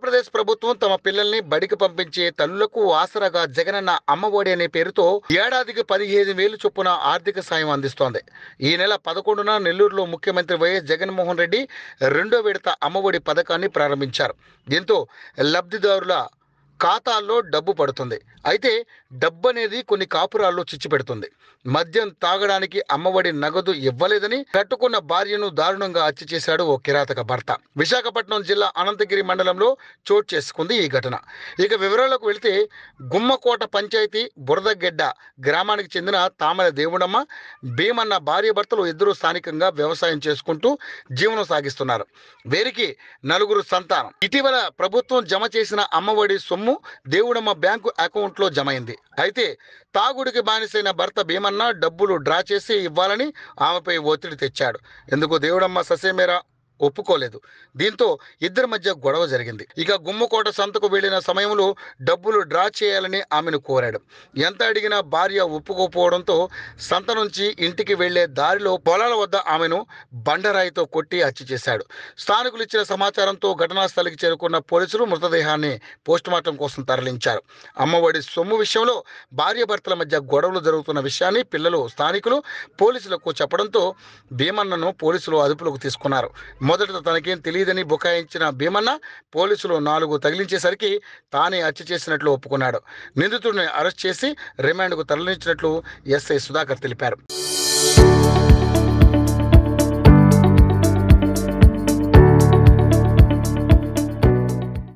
ఆంధ్రప్రదేశ్ ప్రభుత్వం తమ పిల్లల్ని బడికి పంపించే తల్లులకు ఆసరాగా జగనన్న అమ్మఒడి అనే పేరుతో ఏడాదికి పదిహేను వేలు చొప్పున ఆర్థిక సాయం అందిస్తోంది ఈ నెల పదకొండున నెల్లూరులో ముఖ్యమంత్రి వైఎస్ జగన్మోహన్ రెడ్డి రెండో విడత అమ్మఒడి పథకాన్ని ప్రారంభించారు దీంతో లబ్ధిదారుల ఖాతాల్లో డబ్బు పడుతుంది అయితే డబ్బు అనేది కొన్ని కాపురాల్లో చిచ్చు పెడుతుంది మద్యం తాగడానికి అమ్మఒడి నగదు ఇవ్వలేదని కట్టుకున్న భార్యను దారుణంగా హత్య చేశాడు ఓ కిరాతక భర్త విశాఖపట్నం జిల్లా అనంతగిరి మండలంలో చోటు చేసుకుంది ఈ ఘటన ఇక వివరాలకు వెళితే గుమ్మకోట పంచాయతీ బురదగెడ్డ గ్రామానికి చెందిన తామల దేవుడమ్మ భీమన్న భార్య భర్తలు ఇద్దరు స్థానికంగా వ్యవసాయం చేసుకుంటూ జీవనం సాగిస్తున్నారు వీరికి నలుగురు సంతానం ఇటీవల ప్రభుత్వం జమ చేసిన అమ్మఒడి సొమ్ము దేవుడమ్మ బ్యాంకు అకౌంట్లో జమ అయింది అయితే తాగుడికి బానిసైన భర్త భీమన్న డబ్బులు డ్రా చేసి ఇవ్వాలని ఆమెపై ఒత్తిడి తెచ్చాడు ఎందుకు దేవుడమ్మ ససేమేరా ఒప్పుకోలేదు దీంతో ఇద్దరి మధ్య గొడవ జరిగింది ఇక గుమ్మకోట సంతకు వెళ్లిన సమయంలో డబ్బులు డ్రా చేయాలని ఆమెను కోరాడు ఎంత అడిగినా భార్య ఒప్పుకోపోవడంతో సంత నుంచి ఇంటికి వెళ్లే దారిలో పొలాల వద్ద ఆమెను బండరాయితో కొట్టి హత్య చేశాడు స్థానికులు ఇచ్చిన సమాచారంతో ఘటనా స్థలికి చేరుకున్న పోలీసులు మృతదేహాన్ని పోస్టుమార్టం కోసం తరలించారు అమ్మఒడి సొమ్ము విషయంలో భార్య భర్తల మధ్య గొడవలు జరుగుతున్న విషయాన్ని పిల్లలు స్థానికులు పోలీసులకు చెప్పడంతో భీమన్నను పోలీసులు అదుపులోకి తీసుకున్నారు మొదట తనకేం తెలియదని బుకాయించిన భీమన్న పోలీసులు నాలుగు తగిలించేసరికి తానే హత్య చేసినట్లు ఒప్పుకున్నాడు నిందితుడిని అరెస్ట్ చేసి రిమాండ్కు తరలించినట్లు ఎస్ఐ సుధాకర్ తెలిపారు